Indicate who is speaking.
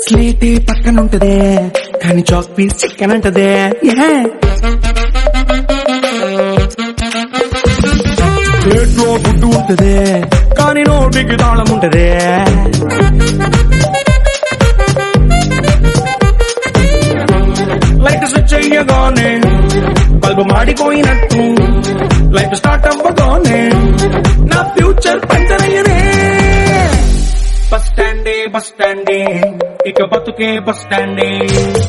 Speaker 1: స్లేటే పక్కన ఉంటదే కానీ chalk piece chicken అంటదే ప్లేట్లో గుడ్డు ఉంటదే కానీ నోటికి తాళం ఉంటదే లైట్ స్విచ్ అయ్యగానే బల్బు మాడిపోయినట్టు లైఫ్ స్టార్ట్ అవ్వగానే నా ఫ్యూచర్ పంచర్ అయ్యనే బస్ స్టాండే బస్ స్టాండే ఇక బతుకే బస్ స్టాండే